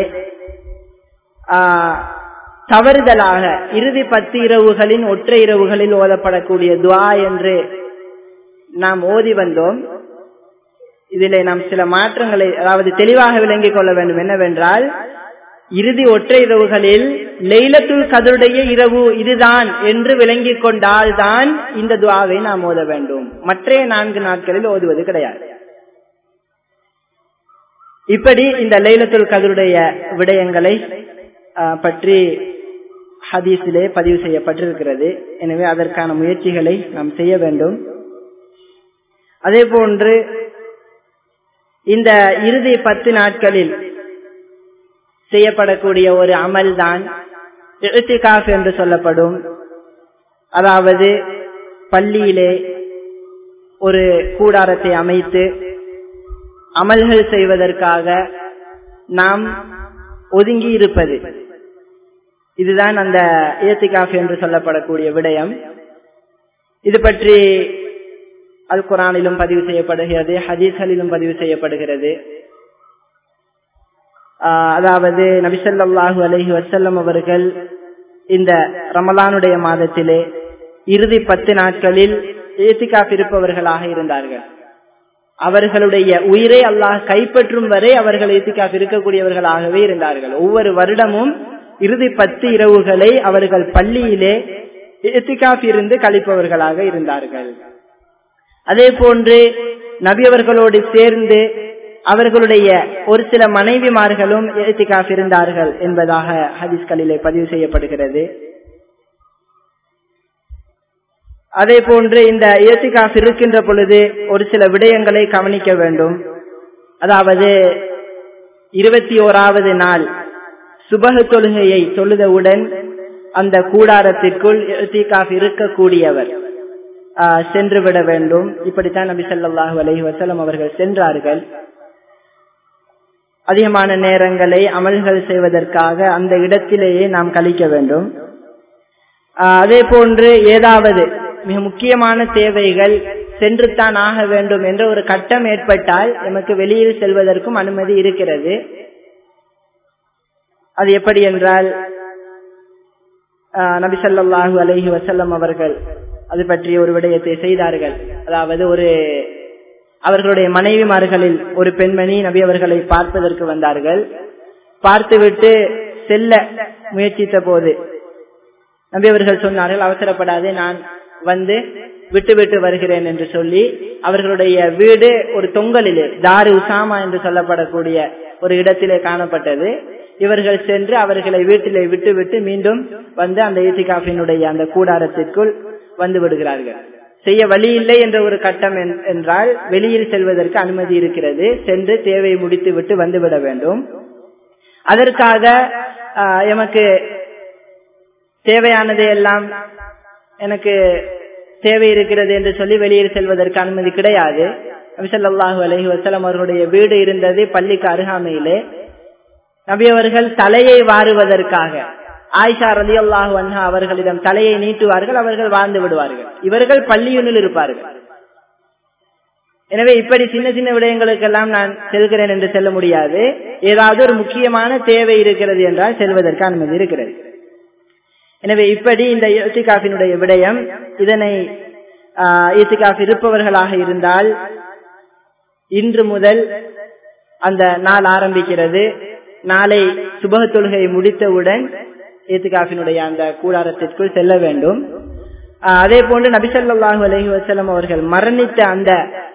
தவறுதலாக இறுதி பத்து இரவுகளின் ஒற்றை இரவுகளில் ஓதப்படக்கூடிய துவா என்று நாம் ஓதி வந்தோம் இதிலே நாம் சில மாற்றங்களை அதாவது தெளிவாக விளங்கிக் கொள்ள வேண்டும் என்னவென்றால் இறுதி ஒற்றை இரவுகளில் லெய்லத்துல் கதருடைய இரவு இதுதான் என்று விளங்கிக் கொண்டால் தான் இந்த துவாவை நாம் ஓத வேண்டும் மற்ற நான்கு நாட்களில் ஓதுவது கிடையாது இப்படி இந்த லைலத்துல் கதருடைய விடயங்களை பற்றி ஹதீஸிலே பதிவு செய்யப்பட்டிருக்கிறது எனவே அதற்கான முயற்சிகளை நாம் செய்ய வேண்டும் அதே போன்று இந்த இறுதி பத்து நாட்களில் செய்யப்படக்கூடிய ஒரு அமல் தான் என்று சொல்லப்படும் அதாவது பள்ளியிலே ஒரு கூடாரத்தை அமைத்து அமல்கள் செய்வதற்காக நாம் ஒதுங்கி இருப்பது இதுதான் அந்த ஏத்திகாஃப் என்று சொல்லப்படக்கூடிய விடயம் இது பற்றி அல் குரானிலும் பதிவு செய்யப்படுகிறது ஹதீஸ்களிலும் பதிவு செய்யப்படுகிறது அதாவது நபிசல்லாஹு அலஹி வசல்லம் அவர்கள் இந்த ரமலானுடைய மாதத்திலே இறுதி பத்து நாட்களில் ஏத்திகாப் இருப்பவர்களாக இருந்தார்கள் அவர்களுடைய உயிரை அல்லாஹ் கைப்பற்றும் வரை அவர்கள் ஏத்திகாப் இருக்கக்கூடியவர்களாகவே இருந்தார்கள் ஒவ்வொரு வருடமும் இறுதி பத்து இரவுகளை அவர்கள் பள்ளியிலே ஏத்திகாப் இருந்து கழிப்பவர்களாக இருந்தார்கள் அதே போன்று நபி அவர்களோடு சேர்ந்து அவர்களுடைய ஒரு சில மனைவிமார்களும் ஏத்திகாப் இருந்தார்கள் என்பதாக ஹதீஸ்களிலே பதிவு செய்யப்படுகிறது அதே போன்று இந்த ஏத்திகாப் இருக்கின்ற பொழுது ஒரு சில விடயங்களை கவனிக்க வேண்டும் அதாவது இருபத்தி ஓராவது நாள் சுபக தொழுகையை தொழுதவுடன் அந்த கூடாரத்திற்குள் ஏத்திகாப் இருக்கக்கூடியவர் சென்று விட வேண்டும் இப்படித்தான் நபி சொல்லாஹு அலஹி வசலம் அவர்கள் சென்றார்கள் அதிகமான நேரங்களை அமல்கள் செய்வதற்காக அந்த இடத்திலேயே நாம் கழிக்க வேண்டும் அதே போன்று ஏதாவது மிக முக்கியமான தேவைகள் சென்று தான் ஆக வேண்டும் என்ற ஒரு கட்டம் ஏற்பட்டால் நமக்கு வெளியில் செல்வதற்கும் அனுமதி இருக்கிறது அது எப்படி என்றால் நபி ஸல்லல்லாஹு அலைஹி வஸல்லம் அவர்கள் அது பற்றிய ஒரு விடயத்தை செய்தார்கள் அதாவது ஒரு அவர்களுடைய மனைவிமார்களில் ஒரு பெண்மணி நபி அவர்களை பார்ப்பதற்கு வந்தார்கள் பார்த்துவிட்டு செல்ல முயற்சித்த போது நபி அவர்கள் சொன்னார்கள் அவசரப்படாதே நான் வந்து விட்டு விட்டு வருகிறேன் என்று சொல்லி அவர்களுடைய வீடு ஒரு தொங்கலிலே தாரு உசாமா என்று சொல்லப்படக்கூடிய ஒரு இடத்திலே காணப்பட்டது இவர்கள் சென்று அவர்களை வீட்டிலே விட்டு விட்டு மீண்டும் வந்து அந்த ஈத்திகாஃபினுடைய அந்த கூடாரத்திற்குள் வந்து விடுகிறார்கள் செய்ய வழி இல்லை என்ற ஒரு கட்டம் என்றால் வெளியில் செல்வதற்கு அனுமதி இருக்கிறது சென்று தேவையை முடித்து விட்டு வந்துவிட வேண்டும் அதற்காக எமக்கு தேவையானதை எல்லாம் எனக்கு தேவை இருக்கிறது என்று சொல்லி வெளியில் செல்வதற்கு அனுமதி கிடையாது நபிசல்லாஹு அலஹி வசலம் அவர்களுடைய வீடு இருந்தது பள்ளிக்கு அருகாமையிலே நபி அவர்கள் தலையை வாருவதற்காக ஆயிஷா ரதி அல்லாஹு அன்ஹா அவர்களிடம் தலையை நீட்டுவார்கள் அவர்கள் வாழ்ந்து விடுவார்கள் இவர்கள் பள்ளியுனில் இருப்பார்கள் எனவே இப்படி சின்ன சின்ன விடயங்களுக்கெல்லாம் நான் செல்கிறேன் என்று செல்ல முடியாது ஏதாவது ஒரு முக்கியமான தேவை இருக்கிறது என்றால் செல்வதற்கு அனுமதி இருக்கிறது எனவே இப்படி இந்த இத்திகாஃபினுடைய விடயம் இதனை இத்திகாஃப் இருப்பவர்களாக இருந்தால் இன்று முதல் அந்த நாள் ஆரம்பிக்கிறது நாளை சுபக தொழுகை முடித்தவுடன் ஏத்துகாஃபினுடைய அந்த கூடாரத்திற்குள் செல்ல வேண்டும் அதே போன்று நபிசல்லாஹு அலஹி வசலம் அவர்கள் மரணித்த அந்த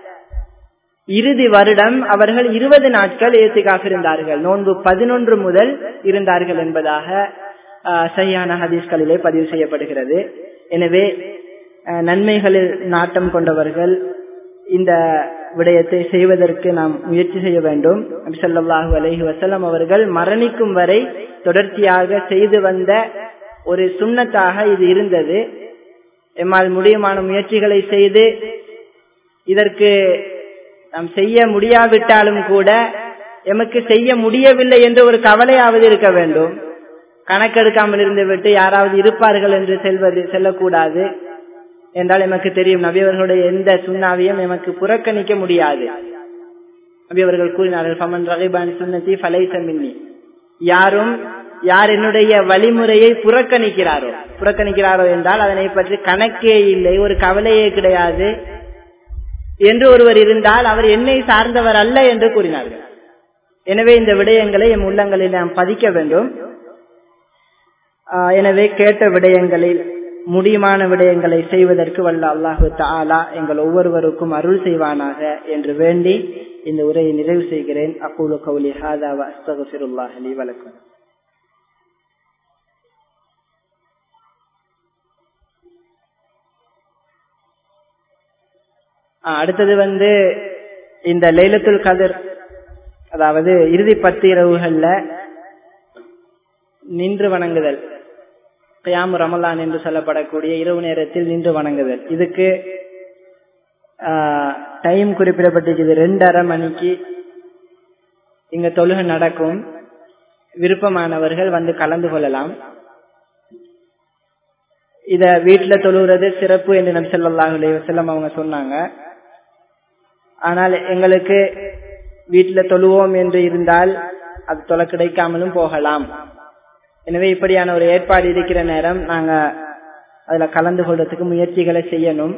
இறுதி வருடம் அவர்கள் இருபது நாட்கள் ஏத்துக்காக இருந்தார்கள் நோன்பு பதினொன்று முதல் இருந்தார்கள் என்பதாக சரியான ஹதீஸ்களிலே பதிவு செய்யப்படுகிறது எனவே நன்மைகளில் நாட்டம் கொண்டவர்கள் இந்த விடயத்தை செய்வதற்கு நாம் முயற்சி செய்ய வேண்டும் நபிசல்லாஹு அலஹி வசலம் அவர்கள் மரணிக்கும் வரை தொடர்ச்சியாக செய்து வந்த ஒரு சுண்ணத்தாக இது இருந்தது எம்மால் முடியுமான முயற்சிகளை செய்து இதற்கு நாம் செய்ய முடியாவிட்டாலும் கூட எமக்கு செய்ய முடியவில்லை என்ற ஒரு கவலையாவது இருக்க வேண்டும் கணக்கெடுக்காமல் இருந்து விட்டு யாராவது இருப்பார்கள் என்று செல்வது செல்லக்கூடாது என்றால் எமக்கு தெரியும் நபியவர்களுடைய எந்த சுண்ணாவையும் எமக்கு புறக்கணிக்க முடியாது நபியவர்கள் கூறினார்கள் ஃபமன் ரகிபான் சுன்னதி ஃபலைச மின்னி யாரும் யார் என்னுடைய வழிமுறையை புறக்கணிக்கிறாரோ புறக்கணிக்கிறாரோ என்றால் அதனை பற்றி கணக்கே இல்லை ஒரு கவலையே கிடையாது என்று ஒருவர் இருந்தால் அவர் என்னை சார்ந்தவர் அல்ல என்று கூறினார்கள் எனவே இந்த விடயங்களை எம் உள்ளங்களில் நாம் பதிக்க வேண்டும் எனவே கேட்ட விடயங்களில் முடியுமான விடயங்களை செய்வதற்கு வல்ல அல்லாஹு தாலா எங்கள் ஒவ்வொருவருக்கும் அருள் செய்வானாக என்று வேண்டி இந்த உரையை நிறைவு செய்கிறேன் அக்கூலு கவுலி ஹாதா அஸ்தகுல்லாஹ் அலி வணக்கம் அடுத்தது வந்து இந்த லைலத்துல் கதிர் அதாவது இறுதி பத்து இரவுகள்ல நின்று வணங்குதல் கயாமு ரமலான் என்று சொல்லப்படக்கூடிய இரவு நேரத்தில் நின்று வணங்குதல் இதுக்கு டைம் குறிப்பிடப்பட்டிருக்குது ரெண்டரை மணிக்கு இங்க தொழுகை நடக்கும் விருப்பமானவர்கள் வந்து கலந்து கொள்ளலாம் இத வீட்டுல தொழுகிறது சிறப்பு என்று நபி சொல்லாஹு அலைவசல்லம் அவங்க சொன்னாங்க ஆனால் எங்களுக்கு வீட்டுல தொழுவோம் என்று இருந்தால் அது தொலை கிடைக்காமலும் போகலாம் எனவே இப்படியான ஒரு ஏற்பாடு இருக்கிற நேரம் நாங்க அதுல கலந்து கொள்றதுக்கு முயற்சிகளை செய்யணும்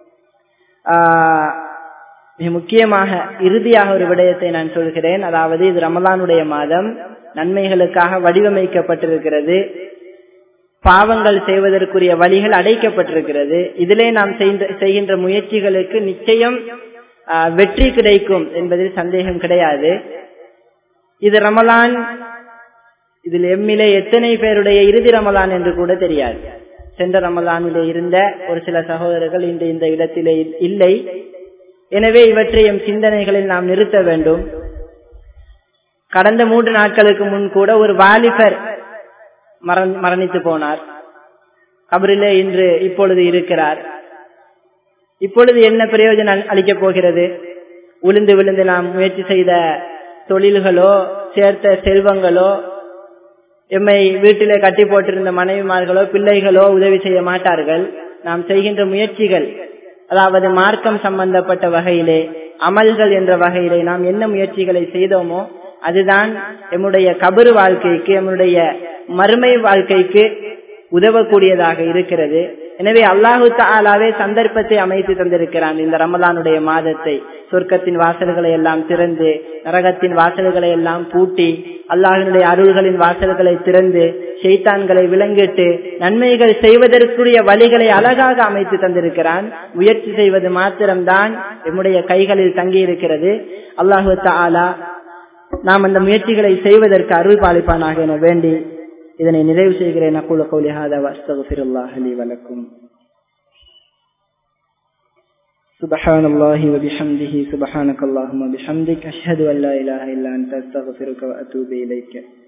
மிக முக்கியமாக இறுதியாக ஒரு விடயத்தை நான் சொல்கிறேன் அதாவது இது ரமலானுடைய மாதம் நன்மைகளுக்காக வடிவமைக்கப்பட்டிருக்கிறது பாவங்கள் செய்வதற்குரிய வழிகள் அடைக்கப்பட்டிருக்கிறது இதிலே நாம் செய்கின்ற முயற்சிகளுக்கு நிச்சயம் வெற்றி கிடைக்கும் என்பதில் சந்தேகம் கிடையாது இது ரமலான் இதில் எம்மிலே எத்தனை பேருடைய இறுதி ரமலான் என்று கூட தெரியாது சென்ற ரமலானிலே இருந்த ஒரு சில சகோதரர்கள் இன்று இந்த இடத்திலே இல்லை எனவே இவற்றை எம் சிந்தனைகளில் நாம் நிறுத்த வேண்டும் கடந்த மூன்று நாட்களுக்கு முன் கூட ஒரு வாலிபர் மரணித்து போனார் கபரிலே இன்று இப்பொழுது இருக்கிறார் இப்பொழுது என்ன பிரயோஜனம் அளிக்கப் போகிறது உளுந்து விழுந்து நாம் முயற்சி செய்த தொழில்களோ சேர்த்த செல்வங்களோ எம்மை வீட்டிலே கட்டி போட்டிருந்த மனைவிமார்களோ பிள்ளைகளோ உதவி செய்ய மாட்டார்கள் நாம் செய்கின்ற முயற்சிகள் அதாவது மார்க்கம் சம்பந்தப்பட்ட வகையிலே அமல்கள் என்ற வகையிலே நாம் என்ன முயற்சிகளை செய்தோமோ அதுதான் எம்முடைய கபரு வாழ்க்கைக்கு எம்முடைய மறுமை வாழ்க்கைக்கு உதவக்கூடியதாக இருக்கிறது எனவே அல்லாஹு தாலாவே சந்தர்ப்பத்தை அமைத்து தந்திருக்கிறான் இந்த ரமலானுடைய மாதத்தை சொர்க்கத்தின் வாசல்களை எல்லாம் திறந்து நரகத்தின் வாசல்களை எல்லாம் பூட்டி அல்லாஹினுடைய அருள்களின் வாசல்களை திறந்து ஷெய்தான்களை விளங்கிட்டு நன்மைகள் செய்வதற்குரிய வழிகளை அழகாக அமைத்து தந்திருக்கிறான் முயற்சி செய்வது மாத்திரம்தான் எம்முடைய கைகளில் தங்கி இருக்கிறது அல்லாஹு தாலா நாம் அந்த முயற்சிகளை செய்வதற்கு அருள் பாலிப்பானாக என வேண்டி இதனை நிறைவு செய்கிறேன் அக்குல கௌலி ஹாதா வஸ்தகுஃபிருல்லாஹ் லி வலக்கும் سبحان الله وبحمده سبحانك اللهم وبحمدك أشهد أن لا إله إلا أنت أستغفرك وأتوب إليك